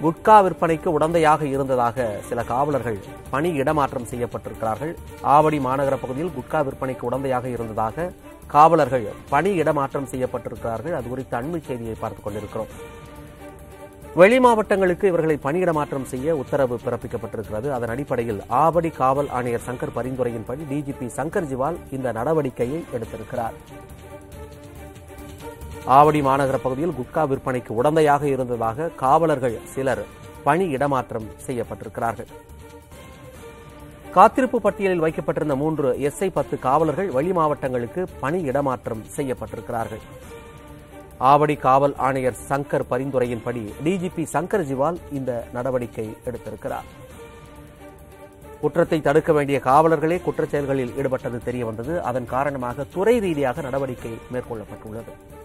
குட்கா விற்பனைக்கு உடந்தையாக இருந்ததாக சில காவலர்கள் பணி இடமாற்றம் செய்யப்பட்டிருக்கிறார்கள் ஆவடி மாநகர பகுதியில் குட்கா விற்பனைக்கு உடந்தையாக இருந்ததாக காவலர்கள் பணி இடமாற்றம் செய்யப்பட்டிருக்கிறார்கள் அது குறித்த அண்மை செய்தியை பார்த்துக் கொண்டிருக்கிறோம் வெளி மாவட்டங்களுக்கு இவர்களை பணியிட மாற்றம் செய்ய உத்தரவு பிறப்பிக்கப்பட்டிருக்கிறது அதன் அடிப்படையில் ஆவடி காவல் ஆணையர் சங்கர் பரிந்துரையின்படி டிஜிபி சங்கர் ஜிவால் இந்த நடவடிக்கையை எடுத்திருக்கிறார் ஆவடி மாநகர பகுதியில் குட்கா விற்பனைக்கு உடந்தையாக இருந்ததாக காவலர்கள் சிலர் பணி இடமாற்றம் செய்யப்பட்டிருக்கிறார்கள் காத்திருப்பு பட்டியலில் வைக்கப்பட்டிருந்த மூன்று எஸ்ஐ பத்து காவலர்கள் வெளி மாவட்டங்களுக்கு பணி இடமாற்றம் செய்யப்பட்டிருக்கிறார்கள் ஆவடி காவல் ஆணையர் சங்கர் பரிந்துரையின்படி டிஜிபி சங்கர் ஜிவால் இந்த நடவடிக்கை எடுத்திருக்கிறார் குற்றத்தை தடுக்க வேண்டிய காவலர்களே குற்றச் செயல்களில் ஈடுபட்டது தெரிய வந்தது அதன் காரணமாக துறை ரீதியாக நடவடிக்கை மேற்கொள்ளப்பட்டுள்ளது